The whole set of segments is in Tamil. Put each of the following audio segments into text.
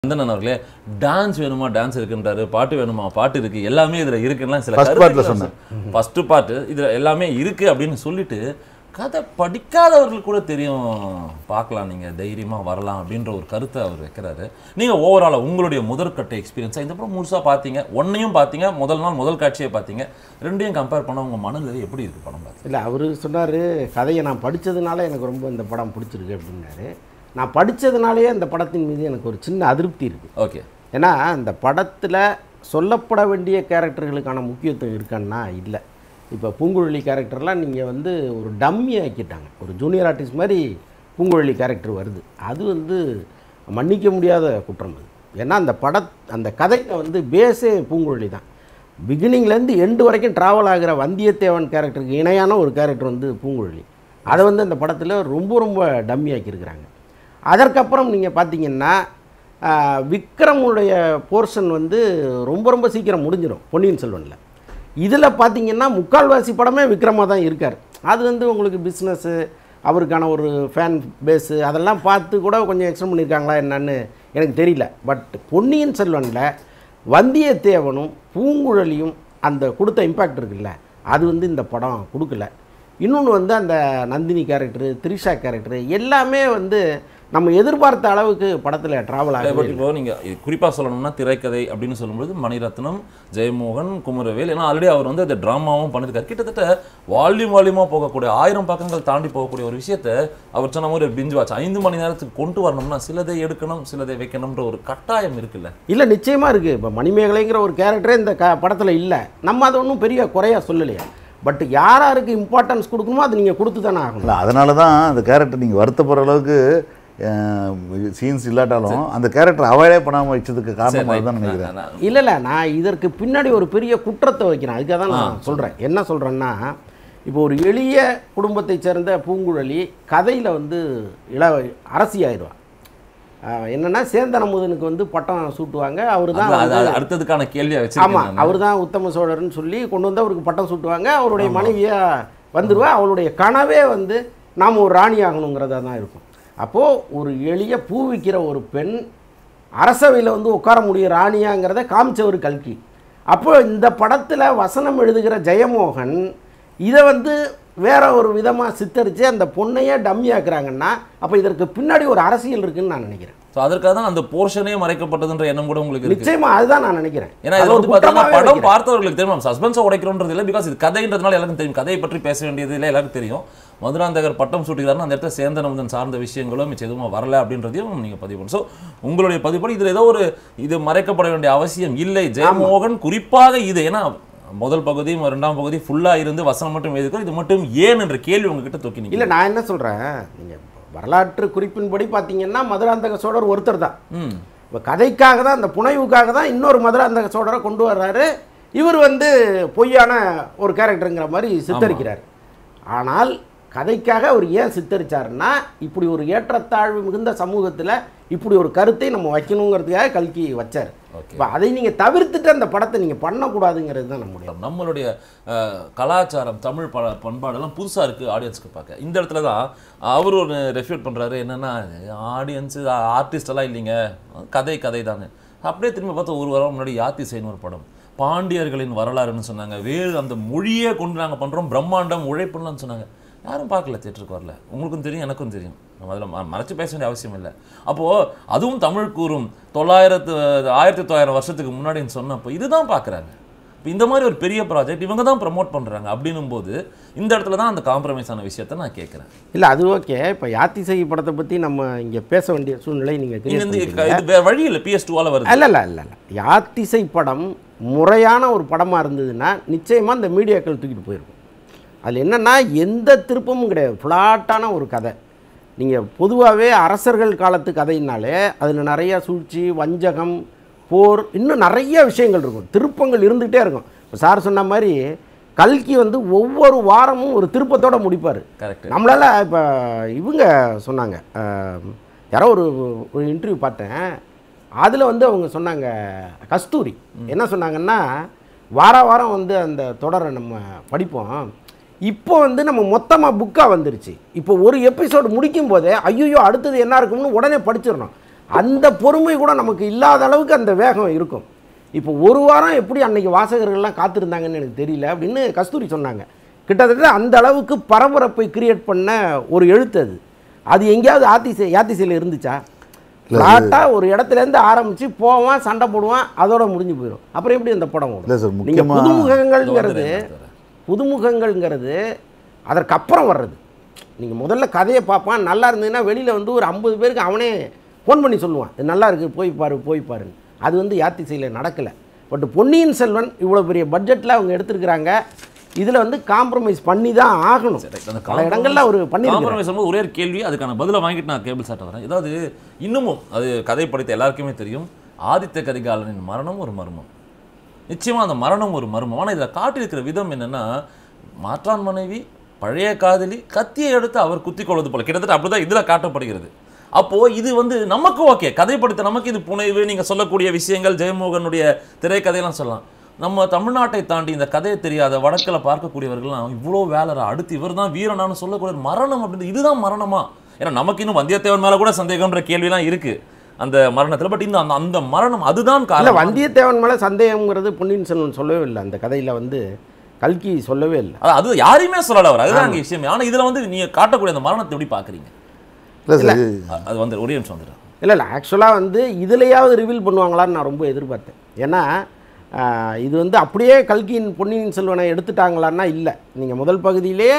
நந்தனன் அவர்களே டான்ஸ் வேணுமா டான்ஸ் இருக்குன்றாரு பாட்டு வேணுமா பாட்டு இருக்கு எல்லாமே இதுல இருக்குன்னா சில First partல சொன்னேன். ஃபர்ஸ்ட் பாட்டு இதுல எல்லாமே இருக்கு அப்படின்னு சொல்லிட்டு கதை படிக்காதவர்களுக்கு கூட தெரியும் பார்க்கலாம் நீங்க தைரியமா வரலாம் அப்படின்ற ஒரு கருத்தை அவர் வைக்கிறாரு நீங்க ஓவராலா உங்களுடைய முதற்கட்ட எக்ஸ்பீரியன்ஸா இந்த படம் முழுசா பார்த்தீங்க ஒன்னையும் பார்த்தீங்க முதல் நாள் முதல் காட்சியை பார்த்தீங்க ரெண்டையும் கம்பேர் பண்ண உங்க மனநிலை எப்படி இருக்கு படம் பார்த்து இல்லை அவர் சொன்னார் கதையை நான் படித்ததுனால எனக்கு ரொம்ப இந்த படம் பிடிச்சிருக்கு அப்படின்னாரு நான் படித்ததுனாலேயே இந்த படத்தின் மீது எனக்கு ஒரு சின்ன அதிருப்தி இருக்குது ஓகே ஏன்னா இந்த படத்தில் சொல்லப்பட வேண்டிய கேரக்டர்களுக்கான முக்கியத்துவம் இருக்கான்னா இல்லை இப்போ பூங்குழலி கேரக்டர்லாம் நீங்கள் வந்து ஒரு டம்மி ஆக்கிட்டாங்க ஒரு ஜூனியர் ஆர்டிஸ்ட் மாதிரி பூங்குழலி கேரக்டர் வருது அது வந்து மன்னிக்க முடியாத குற்றம் அது ஏன்னா அந்த பட அந்த கதையில் வந்து பேஸே பூங்குழலி தான் பிகினிங்லேருந்து எண்டு வரைக்கும் ட்ராவல் ஆகிற வந்தியத்தேவன் கேரக்டருக்கு இணையான ஒரு கேரக்டர் வந்து பூங்குழலி அதை வந்து அந்த படத்தில் ரொம்ப ரொம்ப டம்மி ஆக்கியிருக்கிறாங்க அதற்கப்புறம் நீங்கள் பார்த்தீங்கன்னா ஆஹ், விக்ரமுடைய போர்ஷன் வந்து ரொம்ப ரொம்ப சீக்கிரம் முடிஞ்சிடும் பொன்னியின் செல்வனில் இதில் பார்த்தீங்கன்னா முக்கால்வாசி படமே விக்ரமாக தான் இருக்கார் அது வந்து உங்களுக்கு பிஸ்னஸ்ஸு அவருக்கான ஒரு ஃபேன் பேஸு அதெல்லாம் பார்த்து கூட கொஞ்சம் எக்ஸ்டெண்ட் பண்ணியிருக்காங்களா என்னன்னு எனக்கு தெரியல பட் பொன்னியின் செல்வனில் வந்தியத்தேவனும் பூங்குழலியும் அந்த கொடுத்த இம்பேக்ட் இருக்குல்ல அது வந்து இந்த படம் கொடுக்கல இன்னொன்று வந்து அந்த நந்தினி கேரக்டரு த்ரிஷா கேரக்டரு எல்லாமே வந்து நம்ம எதிர்பார்த்த அளவுக்கு படத்தில் ட்ராவல் ஆகவே பட் இல்லை. இப்போ நீங்க இது குறிப்பா சொல்லணும்னா திரைக்கதை அப்படின்னு சொல்லும்போது மணிரத்னம் ஜெயமோகன் குமரவேல் ஏன்னா ஆல்ரெடி அவர் வந்து அந்த டிராமாவும் பண்ணிருக்காரு கிட்டத்தட்ட வால்யூம் வால்யூமா போகக்கூடிய ஆயிரம் பக்கங்கள் தாண்டி போகக்கூடிய ஒரு விஷயத்த அவர் சொன்ன மாதிரி ஒரு பிஞ்சு வாட்ச் ஐந்து மணி நேரத்துக்கு கொண்டு வரணும்னா சிலதை எடுக்கணும் சிலதை வைக்கணும்ன்ற ஒரு கட்டாயம் இருக்குல்ல இல்லை நிச்சயமாக இருக்குது இப்போ மணிமேகலைங்கிற ஒரு கேரக்டரே இந்த க படத்தில் இல்லை நம்ம அதை ஒன்றும் பெரிய குறையாக சொல்லலையா பட் யார் யாருக்கு இம்பார்ட்டன்ஸ் கொடுக்கணுமோ அது நீங்கள் கொடுத்து தானே ஆகணும் இல்லை அதனால தான் அந்த கேரக்டர் நீங்கள் வருத்தப்படுற அளவுக்கு சீன்ஸ் இல்லாட்டாலும் அந்த கேரக்டர் அவாய்டே பண்ணாமல் வச்சதுக்கு காரணம் அதுதான் நினைக்கிறேன் நான் இல்லை இல்லை நான் இதற்கு பின்னாடி ஒரு பெரிய குற்றத்தை வைக்கிறேன் அதுக்காக தான் நான் சொல்கிறேன் என்ன சொல்கிறேன்னா இப்போ ஒரு எளிய குடும்பத்தை சேர்ந்த பூங்குழலி கதையில் வந்து இள அரசியாயிடுவா என்னன்னா சேந்தன் அமுதனுக்கு வந்து பட்டம் சூட்டுவாங்க அவர் தான் அது- அது அடுத்ததுக்கான கேள்வியா ஆமாம் வச்சிருக்கேன் அவர் தான் உத்தம சோழர்னு சொல்லி கொண்டு வந்து அவருக்கு பட்டம் சூட்டுவாங்க அவருடைய மனைவியாக வந்துடுவா அவளுடைய கனவே வந்து நாம் ஒரு ராணி ஆகணுங்கிறதா தான் இருக்கும் அப்போது ஒரு எளிய பூ விற்கிற ஒரு பெண் அரசவையில் வந்து உட்கார முடியும் ராணியாங்கிறத காமிச்சவர் கல்கி அப்போ இந்த படத்தில் வசனம் எழுதுகிற ஜெயமோகன் இதை வந்து வேற ஒரு விதமாக சித்தரித்து அந்த பொண்ணையே டம்மி ஆக்குறாங்கன்னா அப்போ இதற்கு பின்னாடி ஒரு அரசியல் இருக்குன்னு நான் நினைக்கிறேன் ஸோ அதற்காக தான் அந்த போர்ஷனே மறைக்கப்பட்டதுன்ற எண்ணம் கூட உங்களுக்கு இருக்கு நிச்சயமா அதுதான் நான் நினைக்கிறேன் ஏன்னா அது இது ஒரு வந்து பார்த்தீங்கன்னா குற்றமாவே படம் வைக்கிறேன். பார்த்தவர்களுக்கு தெரியும் சஸ்பென்ஸை உடைக்கிறோன்றது இல்லை பிகாஸ் இது கதைன்றதுனால எல்லாருக்கும் தெரியும் கதையை பற்றி பேச வேண்டியது இல்லை எல்லாருக்கும் தெரியும் மதுராந்தகர் பட்டம் சூட்டுகிறாருன்னா அந்த இடத்துல சேந்தனமுதன் சார்ந்த விஷயங்களோ மிச்சம் எதுவும் வரல அப்படின்றதையும் நீங்க பதிவு பண்ணணும் ஸோ உங்களுடைய பதிவுப்படி இதுல ஏதோ ஒரு இது மறைக்கப்பட வேண்டிய அவசியம் இல்லை ஜெயமோகன் குறிப்பாக இது ஏன்னா முதல் பகுதி இரண்டாம் பகுதி ஃபுல்லா இருந்து வசனம் மட்டும் எழுதிக்கோ இது மட்டும் ஏன் என்ற கேள்வி உங்ககிட்ட தூக்கி இல்லை நிற்கல நான் என்ன சொல்கிறேன் நீங்கள் வரலாற்று குறிப்பின்படி பார்த்தீங்கன்னா மதுராந்தக சோழர் ஒருத்தர் தான் ம் இப்போ கதைக்காக தான் அந்த புனைவுக்காக தான் இன்னொரு மதுராந்தக சோழரை கொண்டு வர்றாரு இவர் வந்து பொய்யான ஒரு கேரக்டருங்கிற மாதிரி சித்தரிக்கிறார் ஆனால் கதைக்காக அவர் ஏன் சித்தரிச்சாருன்னா இப்படி ஒரு ஏற்றத்தாழ்வு மிகுந்த சமூகத்தில் இப்படி ஒரு கருத்தை நம்ம வைக்கணுங்கிறதுக்காக கல்கி வச்சார் Okay. இப்போ அதை நீங்கள் தவிர்த்துட்டு அந்த படத்தை நீங்கள் பண்ணக்கூடாதுங்கிறது தான் நம்முடைய நம்மளுடைய அஹ், கலாச்சாரம் தமிழ் ப பண்பாடெல்லாம் புதுசா இருக்கு ஆடியன்ஸ்க்கு பார்க்க இந்த இடத்துல தான் அவர் ஒரு ரெஃப்யூட் பண்றாரு என்னன்னா ஆடியன்ஸு ஆர்டிஸ்ட் எல்லாம் இல்லைங்க கதை கதை தாங்க அப்படியே திரும்ப பார்த்தா ஒரு வாரம் முன்னாடி யாத்திசைன்னு ஒரு படம் பாண்டியர்களின் வரலாறுன்னு சொன்னாங்க வேறு அந்த மொழியே கொண்டு நாங்க பண்றோம் பிரம்மாண்டம் உழைப்புன்னு சொன்னாங்க யாரும் பார்க்கல தேட்டருக்கு வரல உங்களுக்கும் தெரியும் எனக்கும் தெரியும் நம்ம அதில் மறைச்சு பேச வேண்டிய அவசியம் இல்லை அப்போது அதுவும் தமிழ் கூறும் தொள்ளாயிரத்து ஆயிரத்தி தொள்ளாயிரம் வருஷத்துக்கு முன்னாடின்னு சொன்னப்போ இதுதான் பார்க்குறாங்க இப்போ இந்த மாதிரி ஒரு பெரிய ப்ராஜெக்ட் இவங்க தான் ப்ரமோட் பண்ணுறாங்க அப்படின்னும் போது இந்த இடத்துல தான் அந்த காம்ப்ரமைஸான விஷயத்தை நான் கேட்குறேன் இல்லை அது ஓகே இப்போ யாத்திசை படத்தை பற்றி நம்ம இங்கே பேச வேண்டிய சூழ்நிலை நீங்கள் இங்க இந்த இது வேற வழி இல்லை பிஎஸ் டூவால் வருது இல்ல இல்ல இல்ல இல்ல யாத்திசை படம் முறையான ஒரு படமாக இருந்ததுன்னா நிச்சயமாக இந்த மீடியாக்கள் தூக்கிட்டு போயிருக்கும் அதில் என்னென்னா எந்த திருப்பமும் கிடையாது ஃப்ளாட்டான ஒரு கதை நீங்கள் பொதுவாகவே அரசர்கள் காலத்து கதையினாலே அதில் நிறைய சூழ்ச்சி வஞ்சகம் போர் இன்னும் நிறைய விஷயங்கள் இருக்கும் திருப்பங்கள் இருந்துகிட்டே இருக்கும் இப்போ சார் சொன்ன மாதிரி கல்கி வந்து ஒவ்வொரு வாரமும் ஒரு திருப்பத்தோட முடிப்பார் கரெக்ட் நம்மளால இப்போ இவங்க சொன்னாங்க அஹ், யாரோ ஒரு ஒரு இன்டர்வியூ பார்த்தேன் அதில் வந்து அவங்க சொன்னாங்க கஸ்தூரி என்ன சொன்னாங்கன்னா வார வாரம் வந்து அந்த தொடரை நம்ம படிப்போம் இப்போ வந்து நம்ம மொத்தமாக புக்காக வந்துருச்சு இப்போ ஒரு எபிசோடு முடிக்கும் போதே ஐயோ அடுத்தது என்ன இருக்கும்னு உடனே படிச்சிடணும் அந்த பொறுமை கூட நமக்கு இல்லாத அளவுக்கு அந்த வேகம் இருக்கும் இப்போ ஒரு வாரம் எப்படி அன்னைக்கு வாசகர்கள்லாம் காத்திருந்தாங்கன்னு எனக்கு தெரியல அப்படின்னு கஸ்தூரி சொன்னாங்க கிட்டத்தட்ட அந்த அளவுக்கு பரபரப்பை கிரியேட் பண்ண ஒரு எழுத்து அது அது எங்கேயாவது ஆத்திசை யாத்திசையில் இருந்துச்சா ஃப்ளாட்டாக ஒரு இடத்துல இருந்து ஆரம்பித்து போவான் சண்டை போடுவான் அதோட முடிஞ்சு போயிடும் அப்புறம் எப்படி அந்த படம் இல்லை சார் ஓடும் நீங்கள் முக்கியமாக புதுமுகங்கள்ங்கிறது புதுமுகங்கள்ங்கிறது அதற்கப்புறம் வர்றது நீங்கள் முதல்ல கதையை பார்ப்பான் நல்லா இருந்ததுன்னா வெளியில் வந்து ஒரு ஐம்பது பேருக்கு அவனே ஃபோன் பண்ணி சொல்லுவான் இது நல்லா இருக்குது போய் பாரு போய் பாருன்னு அது வந்து யாத்திசையில் நடக்கலை பட் பொன்னியின் செல்வன் இவ்வளோ பெரிய பட்ஜெட்டில் அவங்க எடுத்திருக்கிறாங்க இதில் வந்து காம்ப்ரமைஸ் பண்ணி தான் ஆகணும் அந்த பல இடங்கள்ல ஒரு பண்ணியிருக்கிறாங்க காம்ப்ரமைஸ் பண்ணும்போது ஒரே ஒரு கேள்வி அதுக்கான பதிலை வாங்கிட்டு நான் கேபிள் சாட்ட வரேன் ஏதாவது இன்னமும் அது கதை படித்த எல்லாருக்குமே தெரியும் ஆதித்த கரிகாலனின் மரணம் ஒரு மர்மம் நிச்சயமா அந்த மரணம் ஒரு மர்மம் ஆனால் இதில் காட்டியிருக்கிற விதம் என்னன்னா மாற்றான் மனைவி பழைய காதலி கத்தியை எடுத்து அவர் குத்திக் கொள்வது போல கிட்டத்தட்ட அப்படிதான் இதுல காட்டப்படுகிறது அப்போ இது வந்து நமக்கு ஓகே கதை படித்த நமக்கு இது புனைவு நீங்க சொல்லக்கூடிய விஷயங்கள் ஜெயமோகனுடைய திரைக்கதையெல்லாம் சொல்லலாம் நம்ம தமிழ்நாட்டை தாண்டி இந்த கதையை தெரியாத வடக்கில் பார்க்கக்கூடியவர்கள்லாம் இவ்வளோ வேலரா அடுத்து இவர் தான் வீரனான்னு சொல்லக்கூடிய மரணம் அப்படின்னு இதுதான் மரணமா ஏன்னா நமக்கு இன்னும் வந்தியத்தேவன் மேல கூட சந்தேகம்ன்ற கேள்விலாம் இருக்கு அந்த மரணத்துல பட் இந்த அந்த அந்த மரணம் அதுதான் இல்லை காரணம் வந்தியத்தேவன் மேலே சந்தேகம்ங்கிறது பொன்னியின் செல்வன் சொல்லவே இல்லை அந்த கதையில் வந்து கல்கி சொல்லவே இல்லை அது- அது யாரையுமே சொல்லல அவர் அதுதான் அங்க விஷயம் ஆனா இதுல வந்து நீங்க காட்டக்கூடிய அந்த மரணத்தை எப்படி பாக்குறீங்க இல்லை சார் அ- அது வந்து ஒரே நிமிஷம் வந்துடும் இல்லை இல்லை ஆக்சுவலாக வந்து இதுலையாவது ரிவீல் பண்ணுவாங்களான்னு நான் ரொம்ப எதிர்பார்த்தேன் ஏன்னா ஆஹ், இது வந்து அப்படியே கல்கியின் பொன்னியின் செல்வனை எடுத்துட்டாங்களான்னா இல்லை நீங்கள் முதல் பகுதியிலேயே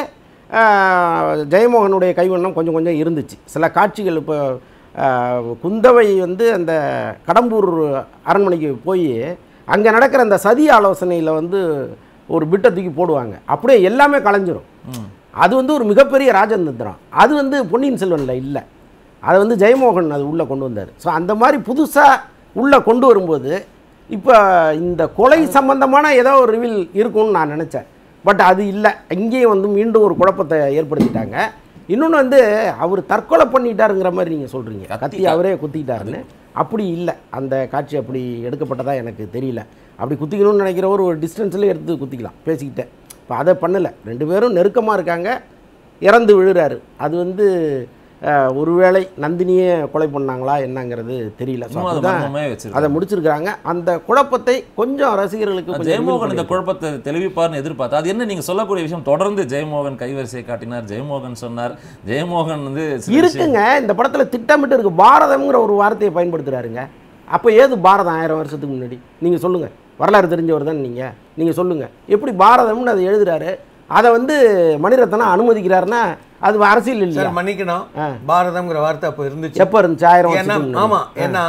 ஆஹ், ஜெயமோகனுடைய கைவண்ணம் கொஞ்சம் கொஞ்சம் இருந்துச்சு சில காட்சிகள் இப்போ ஆஹ், குந்தவை வந்து அந்த கடம்பூர் அரண்மனைக்கு போய் அங்கே நடக்கிற அந்த சதி ஆலோசனையில் வந்து ஒரு பிட்டை தூக்கி போடுவாங்க அப்படியே எல்லாமே கலைஞ்சிரும் அது வந்து ஒரு மிகப்பெரிய ராஜதந்திரம் அது வந்து பொன்னியின் செல்வனில் இல்லை அதை வந்து ஜெயமோகன் அது உள்ளே கொண்டு வந்தார் ஸோ அந்த மாதிரி புதுசாக உள்ளே கொண்டு வரும்போது இப்போ இந்த கொலை சம்பந்தமான ஏதோ ஒரு ரிவில் இருக்கும்னு நான் நினச்சேன் பட் அது இல்லை இங்கேயும் வந்து மீண்டும் ஒரு குழப்பத்தை ஏற்படுத்திட்டாங்க இன்னொன்று வந்து அவர் தற்கொலை பண்ணிட்டாருங்கிற மாதிரி நீங்கள் சொல்கிறீங்க கத்தி- கத்தி அவரே குத்திக்கிட்டாருன்னு அப்படி இல்லை அந்த காட்சி அப்படி எடுக்கப்பட்டதா எனக்கு தெரியல அப்படி குத்திக்கணும்னு நினைக்கிறவர் ஒரு டிஸ்டன்ஸ்லேயே எடுத்து குத்திக்கலாம் பேசிக்கிட்டேன் இப்போ அதை பண்ணலை ரெண்டு பேரும் நெருக்கமாக இருக்காங்க இறந்து விழுறாரு அது வந்து அஹ், ஒருவேளை நந்தினியே கொலை பண்ணாங்களா என்னங்கிறது தெரியல So இன்னும் அது அதுதான் மர்மமே வச்சிருக்காங்க. அதை முடிச்சிருக்கிறாங்க அந்த குழப்பத்தை கொஞ்சம் ரசிகர்களுக்கு கொஞ்சம் ஜெயமோகன் இந்த reveal குழப்பத்தை தெளிவிப்பார்னு எதிர்பார்த்தா அது என்ன நீங்க சொல்லக்கூடிய விஷயம் தொடர்ந்து ஜெயமோகன் கைவரிசையை காட்டினார் ஜெயமோகன் சொன்னார் ஜெயமோகன் வந்து சில விஷயம்- இருக்குங்க இந்த படத்தில் திட்டமிட்டு இருக்கு பாரதம்ங்கிற ஒரு வார்த்தையை பயன்படுத்துறாருங்க அப்போ ஏது பாரதம் ஆயிரம் வருஷத்துக்கு முன்னாடி நீங்கள் சொல்லுங்கள் வரலாறு தெரிஞ்சவர் தான் நீங்கள் நீங்கள் சொல்லுங்கள் எப்படி பாரதம்னு அதை எழுதுறாரு அதை வந்து மணிரத்னம் அனுமதிக்கிறாருன்னா அது அரசியல் இல்லையா சார் மன்னிக்கணும் ஆ. பாரதம்ங்கிற வார்த்தை அப்போ இருந்துச்சு எப்போ இருந்துச்சு ஆயிரம் ஏன்னா வருஷத்துக்கு முன்னாடி? ஆமா ஏன்னா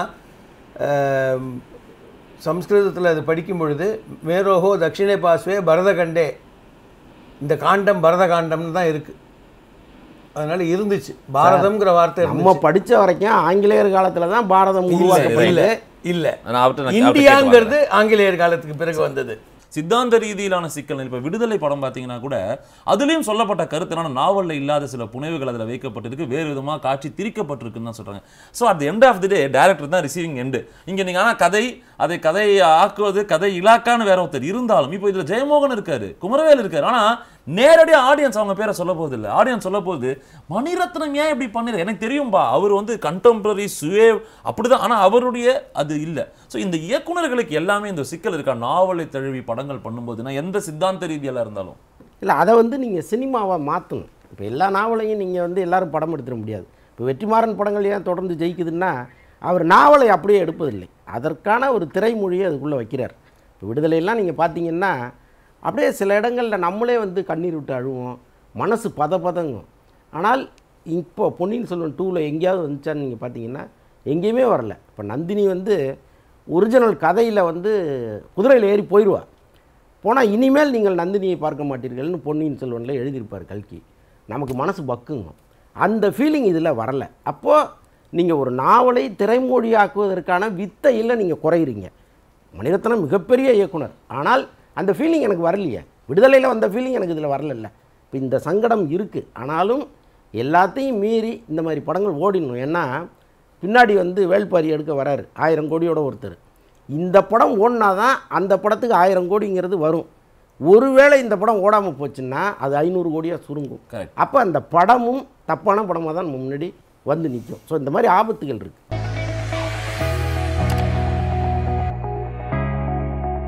ஆம், சம்ஸ்கிருதத்தில் அது படிக்கும் பொழுது மேரோஹோ தட்சிணே பாஸ்வே பரதகண்டே இந்த காண்டம் பரத காண்டம்னு தான் இருக்கு அதனால இருந்துச்சு பாரதம்ங்கிற வார்த்தை நம்ம இருந்துச்சு படிச்ச வரைக்கும் ஆங்கிலேயர் காலத்துல தான் பாரதம் இல்ல உருவாக்கப்படல இல்ல நான் அவர்ட்ட நான் அவர்ட்ட கேட்டு இந்தியாங்கிறது ஆங்கிலேயர் காலத்துக்கு பிறகு வந்தது சித்தாந்த ரீதியிலான சிக்கல் இப்போ விடுதலை படம் பார்த்தீங்கன்னா கூட அதுலேயும் சொல்லப்பட்ட கருத்து என்னன்னா நாவலில் இல்லாத சில புனைவுகள் அதில் வைக்கப்பட்டிருக்கு வேறு விதமாக காட்சி திரிக்கப்பட்டிருக்குன்னு தான் சொல்கிறாங்க so at end of the day director தான் ரிசீவிங் எண்டு இங்கே நீங்கள் ஆனால் கதை அதை கதை ஆக்குவது கதை இலாக்கான்னு வேற ஒருத்தர் இருந்தாலும் இப்போ இதில் ஜெயமோகன் இருக்காரு குமரவேல் இருக்காரு ஆனால் நேரடியாக ஆடியன்ஸ் அவங்க பேரை சொல்ல போகுது இல்லை ஆடியன்ஸ் சொல்ல போகுது மணிரத்னம் ஏன் இப்படி பண்ணிரு எனக்கு தெரியும்பா அவர் வந்து கண்டெம்பரரி சுவேவ் அப்படிதான் ஆனால் அவருடைய அது இல்லை ஸோ இந்த இயக்குனர்களுக்கு எல்லாமே இந்த சிக்கல் இருக்கா நாவலை தழுவி படங்கள் பண்ணும்போது நான் எந்த சித்தாந்த ரீதியெல்லாம் இருந்தாலும் இல்லை அதை வந்து நீங்கள் சினிமாவை மாற்றணும் இப்போ எல்லா நாவலையும் நீங்கள் வந்து எல்லாரும் படம் எடுத்துட முடியாது இப்போ வெற்றிமாறன் படங்கள் ஏன் தொடர்ந்து ஜெயிக்குதுன்னா அவர் நாவலை அப்படியே எடுப்பதில்லை அதற்கான ஒரு திரைமொழியை அதுக்குள்ளே வைக்கிறார் இப்போ விடுதலையெல்லாம் நீங்கள் பார்த்தீங்கன்னா அப்படியே சில இடங்களில் நம்மளே வந்து கண்ணீர் விட்டு அழுவோம் மனசு பத பதங்கும் ஆனால் இப்போ பொன்னியின் செல்வன் டூவில் எங்கேயாவது வந்துச்சான்னு நீங்கள் பார்த்தீங்கன்னா எங்கேயுமே வரல இப்போ நந்தினி வந்து ஒரிஜினல் கதையில் வந்து குதிரையில் ஏறி போயிடுவா போனால் இனிமேல் நீங்கள் நந்தினியை பார்க்க மாட்டீர்கள்னு பொன்னியின் செல்வனில் எழுதியிருப்பார் கல்கி நமக்கு மனசு பக்குங்க அந்த ஃபீலிங் இதில் வரல அப்போது நீங்கள் ஒரு நாவலை திரைமொழியாக்குவதற்கான வித்தையில் நீங்கள் குறையிறீங்க மணிரத்னம் மிகப்பெரிய இயக்குனர் ஆனால் அந்த ஃபீலிங் எனக்கு வரலையே விடுதலையில் வந்த ஃபீலிங் எனக்கு இதில் வரலல்ல இப்போ இந்த சங்கடம் இருக்குது ஆனாலும் எல்லாத்தையும் மீறி இந்த மாதிரி படங்கள் ஓடிடணும் ஏன்னா பின்னாடி வந்து வேள்பாரி எடுக்க வராரு ஆயிரம் கோடியோட ஒருத்தர் இந்த படம் ஓடினா தான் அந்த படத்துக்கு ஆயிரம் கோடிங்கிறது வரும் ஒருவேளை இந்த படம் ஓடாமல் போச்சுன்னா அது ஐநூறு கோடியாக சுருங்கும் Correct. அப்போ அந்த படமும் தப்பான படமாக தான் நம்ம முன்னாடி வந்து நிற்கும் ஸோ இந்த மாதிரி ஆபத்துகள் இருக்குது